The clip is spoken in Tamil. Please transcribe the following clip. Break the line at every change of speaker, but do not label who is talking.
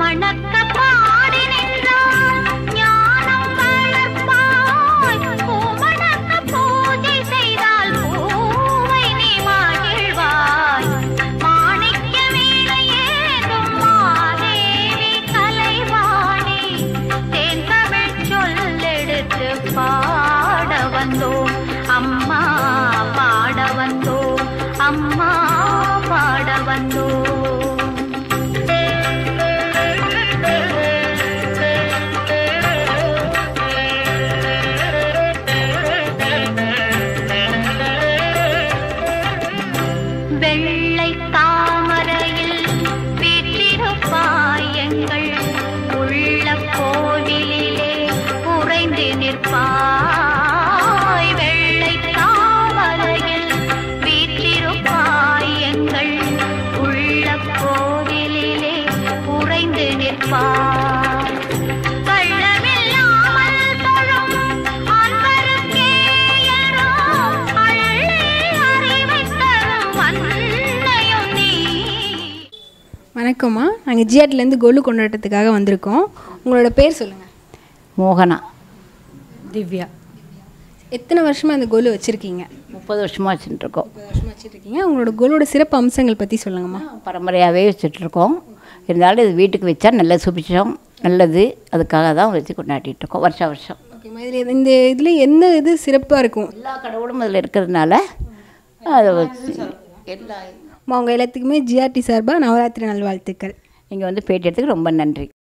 மணக்க பாடி நின்றால் ஞானம் வளர்ப்பாய் பூமணக்க பூஜை செய்தால் பூவை நீ மகிழ்வாய் மாணிக்க வீணையேந்தும் மாதேவி கலைவாணி தேன் தமிழ் சொல்லெடுத்து பாட வந்தோம் அம்மா பாட வந்தோம் அம்மா பாட வந்தோம் வெள்ளை தாமரையில் வீற்றிருப்பாய் எங்கள் உள்ள கோவிலிலே உறைந்து நிற்பாய் வெள்ளை தாமரையில் வீற்றிருப்பாய் எங்கள் உள்ள கோவிலிலே உறைந்து நிற்பாய் கள்ளமில்லாமல் தொழும் அன்பருக்கே யாரோ அள்ளி அறிவைத் தரும் அன்னையும் நீ
வணக்கம்மா நாங்கள் ஜிஆர்டிலேருந்து கொலு கொண்டாட்டத்துக்காக வந்திருக்கோம் உங்களோட பேர் சொல்லுங்கள்
மோகனா
திவ்யா
எத்தனை வருஷமாக அந்த கொலு வச்சுருக்கீங்க
முப்பது வருஷமாக வச்சுட்டுருக்கோம்
முப்பது வருஷமாக வச்சுருக்கீங்க உங்களோட கொலோட சிறப்பு அம்சங்கள் பற்றி சொல்லுங்கம்மா
பரம்பரையாகவே வச்சுட்ருக்கோம் இருந்தாலும் இது வீட்டுக்கு வச்சா நல்ல சுபிச்சம் நல்லது அதுக்காக தான் வச்சு கொண்டாடிட்டு இருக்கோம் வருஷம் வருஷம்
ஓகேம்மா இதில் இந்த இதில் என்ன இது சிறப்பாக இருக்கும்
எல்லா கடவுளும் அதில் இருக்கிறதுனால அதை வச்சு எல்லா
அம்மா, உங்க எல்லாத்துக்குமே ஜிஆர்டி சார்பாக நவராத்திரி நல்வாழ்த்துக்கள்
நீங்கள் வந்து பேட்டி எடுத்துக்கு ரொம்ப நன்றி